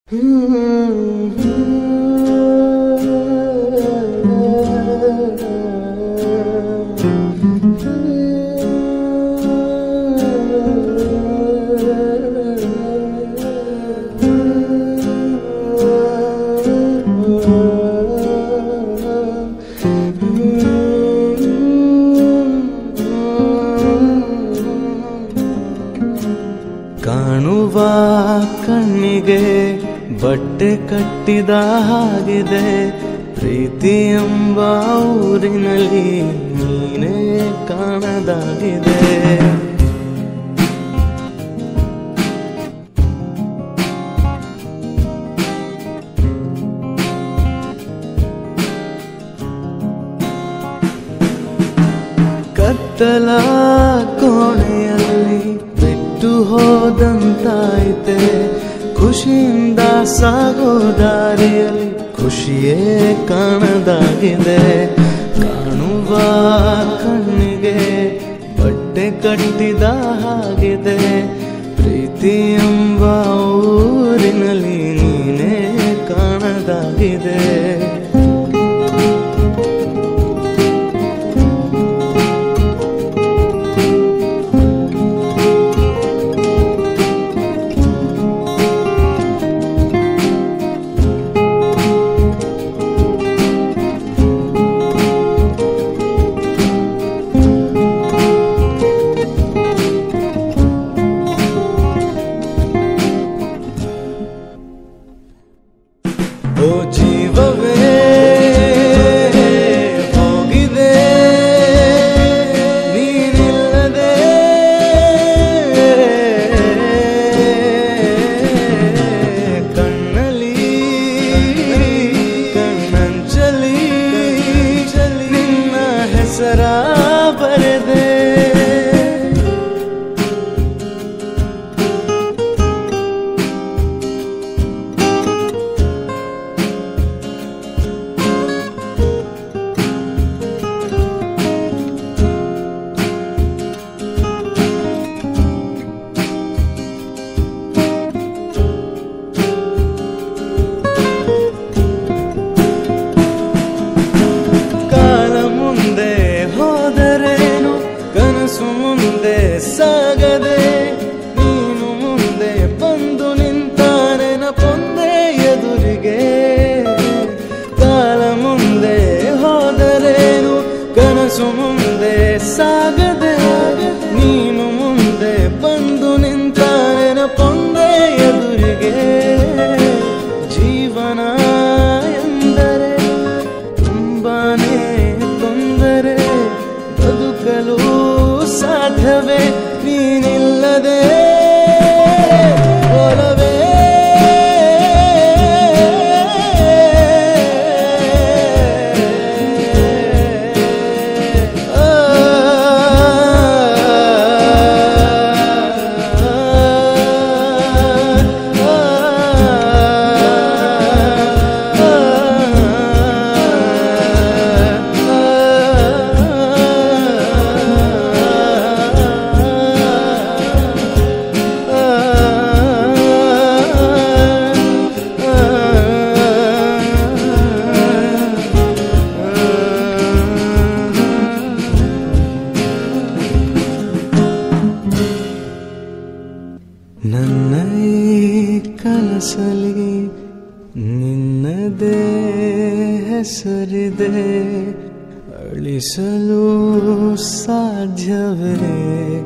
ಕಾಣುವ ಕಣ್ಣಿಗೆ ಬಟ್ಟೆ ಕಟ್ಟಿದ ಹಾಗಿದೆ ಪ್ರೀತಿ ಎಂಬ ಊರಿನಲ್ಲಿ ನೀನೇ ಕಾಣದಾಗಿದೆ ಕತ್ತಲ ಕೋಣೆಯಲ್ಲಿ ಬಿಟ್ಟು ಹೋದಂತಾಯ್ತೆ ಖುಷಿಯಿಂದ ಸಾಗೋ ದಾರಿಯಲ್ಲಿ ಖುಷಿಯೇ ಕಾಣದಾಗಿದೆ ಕಾಣುವ ಕಣ್ಣಿಗೆ ಬಟ್ಟೆ ಕಟ್ಟಿದ ಹಾಗಿದೆ ಪ್ರೀತಿ ಎಂಬ ಊರಿನಲ್ಲಿ ನೀನೇ ಕಾಣದಾಗಿದೆ ಓ ಜೀವವೇ ಹೋಗಿದೆ ನೀನಿಲ್ಲದೆ ಕಣ್ಣಲ್ಲಿ ಕಣ್ಣಂಚಲಿ ನಿನ್ನ ಹೆಸರ ಬರೆದೆ ಕಾಲ ಮುಂದೆ ಹೋದರೇನು ಕನಸು ಮುಂದೆ ಸಾಗದೆ ನೀನು ಮುಂದೆ ಬಂದು ನಿಂತ ನೆನಪೊಂದೆ ಎದುರಿಗೆ ಕಾಲ ಮುಂದೆ ಹೋದರೇನು ಕನಸು ಮುಂದೆ ಸಾಗದೆ ನೀನು ಮುಂದೆ ಬಂದು ನಿಂತ ನೆನಪೊಂದೆ ಎದುರಿಗೆ ಜೀವನ ಎಂದರೆ ತುಂಬಾನೇ ತೊಂದರೆ ಬದುಕಲು ಸಾಧ್ಯವೇ ನೀನಿಲ್ಲದೆ ಒಲವೇ ನನ್ನ ಈ ಕನಸಲಿ ನಿನ್ನದೇ ಹೆಸರಿದೆ ಅಳಿಸಲು ಸಾಧ್ಯವೇ